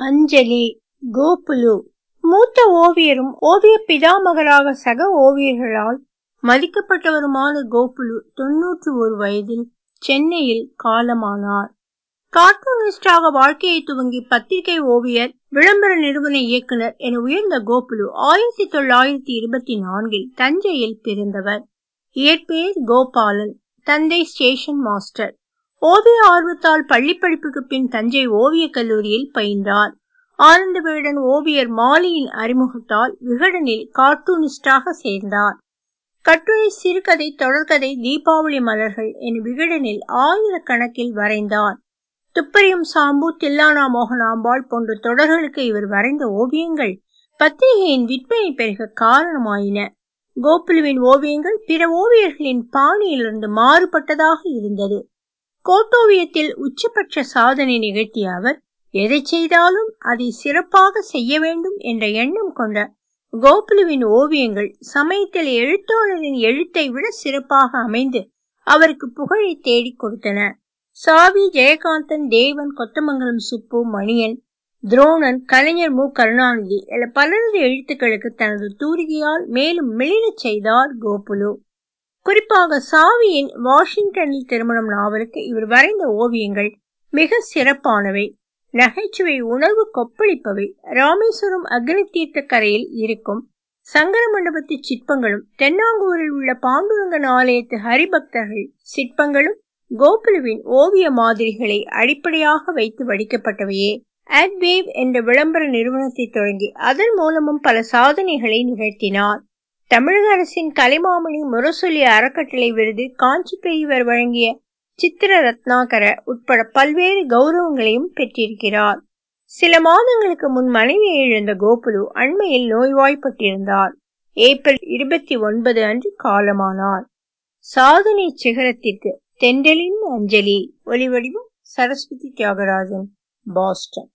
அஞ்சலி கோகுலு மூத்த ஓவியரும் ஓவிய பிதாமகராக சக ஓவியர்களால் மதிக்கப்பட்டவருமான கோகுலு தொன்னூற்று ஒரு வயதில் சென்னையில் காலமானார் கார்ட்டூனிஸ்டாக வாழ்க்கையை துவங்கி பத்திரிகை ஓவியர் விளம்பர நிறுவன இயக்குனர் என உயர்ந்த கோகுலு ஆயிரத்தி தொள்ளாயிரத்தி இருபத்தி நான்கில் தஞ்சையில் பிறந்தவர் இயற்பெயர் கோபாலன் தந்தை ஸ்டேஷன் மாஸ்டர் ஓவிய ஆர்வத்தால் பள்ளி படிப்புக்கு பின் தஞ்சை ஓவியக் கல்லூரியில் பயின்றார் ஆனந்த விகடன் ஓவியர் மாலியின் அறிமுகத்தால் விகடனில் கார்ட்டூனிஸ்டாக சேர்ந்தார் கட்டுரை சிறுகதை தொடர்கதை தீபாவளி மலர்கள் என விகடனில் ஆயிரக்கணக்கில் வரைந்தார் துப்பறியும் சாம்பு தில்லானா மோகனாம்பாள் போன்ற தொடர்களுக்கு இவர் வரைந்த ஓவியங்கள் பத்திரிகையின் விற்பனை பெருக காரணமாயின கோகுலுவின் ஓவியங்கள் பிற ஓவியர்களின் பாணியிலிருந்து மாறுபட்டதாக இருந்தது கோட்டோவியத்தில் உச்சபட்ச சாதனை நிகழ்த்திய அவர் எதை செய்தாலும் அதை சிறப்பாக செய்ய வேண்டும் என்ற எண்ணம் கொண்ட கோகுலுவின் ஓவியங்கள் சமயத்தில் எழுத்தாளரின் எழுத்தை விட சிறப்பாக அமைந்து அவருக்கு புகழை தேடிக் கொடுத்தன சாவி ஜெயகாந்தன் தேவன் கொத்தமங்கலம் சுப்பு மணியன் துரோணன் கலைஞர் மு கருணாநிதி என பலரது எழுத்துக்களுக்கு தனது தூரிகையால் மேலும் மிளிரச் செய்தார் கோகுலு குறிப்பாக சாவியின் வாஷிங்டனில் திருமணம் நாவலுக்கு இவர் வரைந்த ஓவியங்கள் மிக சிறப்பானவை நகைச்சுவை உணர்வு கொப்பளிப்பவை ராமேஸ்வரம் அக்னி தீர்த்த கரையில் இருக்கும் சங்கர மண்டபத்து சிற்பங்களும் தென்னாங்கூரில் உள்ள பாண்டுரங்கன் ஆலயத்து ஹரிபக்தர்கள் சிற்பங்களும் கோகுலுவின் ஓவிய மாதிரிகளை அடிப்படையாக வைத்து வடிக்கப்பட்டவையே ஆட்வேவ் என்ற விளம்பர நிறுவனத்தை தொடங்கி அதன் மூலமும் பல சாதனைகளை நிகழ்த்தினார் தமிழக அரசின் கலைமாமணி முரசொலி அறக்கட்டளை விருது காஞ்சி பெரியவர் வழங்கிய சித்திர ரத்னாகர உட்பட பல்வேறு கௌரவங்களையும் பெற்றிருக்கிறார் சில மாதங்களுக்கு முன் மனைவியை இழந்த கோகுலு அண்மையில் நோய்வாய்ப்பட்டிருந்தார் ஏப்ரல் இருபத்தி ஒன்பது அன்று காலமானார் சாதனை சிகரத்திற்கு தென்றலின் அஞ்சலி ஒலிவடிவம் சரஸ்வதி தியாகராஜன் பாஸ்டன்